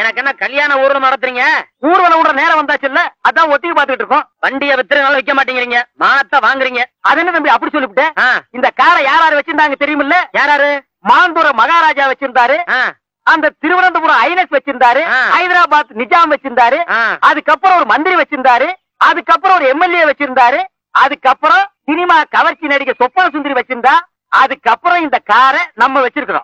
எனக்கு என்ன கல்யாண ஊர்வலம் நடத்துறீங்க ஊர்வலம் விடுற நேரம் வந்தாச்சு இல்ல அதான் ஒத்திகை பாத்துக்கிட்டு இருக்கோம் வண்டியை வித்துறதுனால விக்க மாட்டேங்கிறீங்க மாத்த வாங்குறீங்க அது என்ன தம்பி அப்படி சொல்லிவிட்டேன் ஆ, இந்த காரை யார் யார் வச்சிருந்தாங்க தெரியுமில்ல யாராரு மாந்தூர மகாராஜா வச்சிருந்தாரு ஆ, அந்த திருவனந்தபுரம் ஐனஸ் வச்சிருந்தாரு ஆ. ஹைதராபாத் நிஜாம் வச்சிருந்தாரு ஆ. அதுக்கப்புறம் ஒரு மந்திரி வச்சிருந்தாரு அதுக்கப்புறம் ஒரு எம்எல்ஏ வச்சிருந்தாரு அதுக்கப்புறம் சினிமா கவர்ச்சி நடிகை சொப்பன சுந்தரி வச்சிருந்தா அதுக்கப்புறம் இந்த காரை நம்ம வச்சிருக்கிறோம்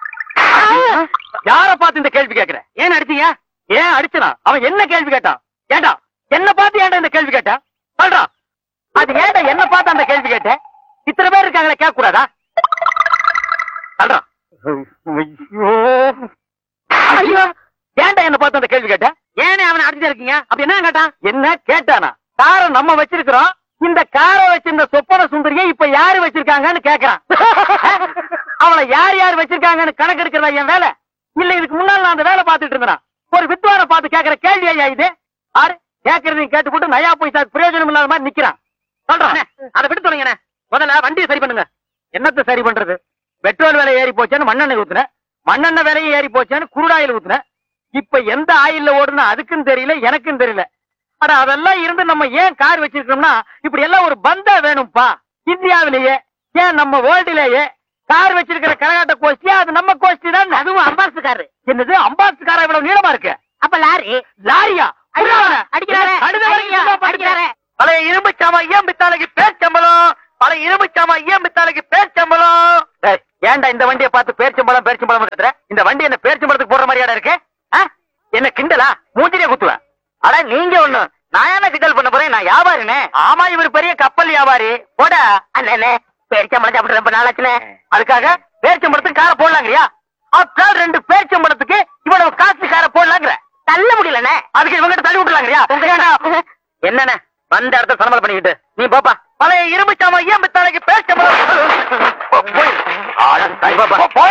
யார பார்த்து இந்த கேள்வி கேக்குற ஏன் அடிச்சீங்க ஏன் அடிச்சனா அவன் என்ன கேள்வி கேட்டான் ஏண்டா என்ன பார்த்து ஏன்டா இந்த கேள்வி கேட்டா சொல்றான் அது ஏன்டா என்ன பார்த்து அந்த கேள்வி கேட்ட இத்தனை பேர் இருக்காங்களே கேட்க கூடாதா சொல்றான் ஐயோ ஐயோ ஏன்டா என்ன பார்த்து அந்த கேள்வி கேட்ட ஏனே அவனை அடிச்சு இருக்கீங்க அப்படி என்ன கேட்டான் என்ன கேட்டானா காரை நம்ம வச்சிருக்கிறோம் இந்த காரை வச்சிருந்த சொப்பன சுந்தரியை இப்ப யாரு வச்சிருக்காங்கன்னு கேக்குறான் அவளை யார் யார் வச்சிருக்காங்கன்னு கணக்கு எடுக்கிறதா என் வேலை இல்ல இதுக்கு முன்னால நான் அந்த வேலை பார்த்துட்டு இருந்தேன் ஒரு வித்வான பார்த்து கேக்குற கேள்வி ஐயா இது ஆறு கேக்குறதையும் கேட்டுப்பட்டு நயா போய் பிரயோஜனம் இல்லாத மாதிரி நிக்கிறான் சொல்றான் அண்ணே, அதை விட்டு தொலைங்கண்ணே முதல்ல வண்டியை சரி பண்ணுங்க என்னத்த சரி பண்றது பெட்ரோல் விலை ஏறி போச்சேன்னு மண்ணெண்ணெய் ஊத்துனேன் மண்ணெண்ணெய் விலையும் ஏறி போச்சேன்னு குருடாயில் ஊத்துனேன் இப்ப எந்த ஆயில்ல ஓடுனா அதுக்கும் தெரியல எனக்கும் தெரியல அட அதெல்லாம் இருந்து நம்ம ஏன் கார் வச்சிருக்கோம்னா இப்படி எல்லாம் ஒரு பந்தா வேணும்பா இந்தியாவிலேயே ஏன் நம்ம வேர்ல்டுலேயே கார் வச்சிருக்கிற கரகாட்ட கோஷ்டி அது நம்ம கோஷ்டி தான் அதுவும் அம்பாசு காரு என்னது அம்பாசு காரா இவ்வளவு நீளமா இருக்கு அப்ப லாரி லாரியா அடிக்கிறாரே, அடிக்கிறாரே, கழுதை வரைக்கும் அடிக்கிறாரே, சும்மா அடிக்கிறாரே. பழைய இரும்பு சாமா ஏன் பித்தாளைக்கு பேர் சம்பளம் பழைய இரும்பு சாமா ஏன் பித்தாளைக்கு பேர் சம்பளம் டேய், ஏன்டா இந்த வண்டியை பார்த்து பேர் சம்பளம் பேர் சம்பளம் கத்துற இந்த வண்டி என்ன பேர் சம்பளத்துக்கு போடுற மாதிரியாடா இருக்கு ஆ? என்ன கிண்டலா மூஞ்சிலே குத்துவேன் அட நீங்க ஒண்ணு நான் என்ன கிண்டல் பண்ண போறேன் நான் வியாபாரினே ஆமா இவர் பெரிய கப்பல் வியாபாரி போட அண்ணே பேரிச்சம்பளம் சாப்பிட்டு ரொம்ப நாளாச்சுனே அதுக்காக பேரிச்சம்பளத்துக்கு காரை போடலாங்கறியா அப்புறம் ரெண்டு பேரிச்சம்பளத்துக்கு இவ்வளவு காசு காரை போடலாங்கிற தள்ள முடியலண்ணே அதுக்கு இவங்கிட்ட தள்ளி விட்டுலாங்கறியா என்னண்ணே வந்த இடத்த சலமல் பண்ணிக்கிட்டு நீ போப்பா பழைய இரும்பு சாமா ஏன் பித்தாளைக்கு பேரிச்சம்பளம் போய். ஆட, தாய் பாப்பா.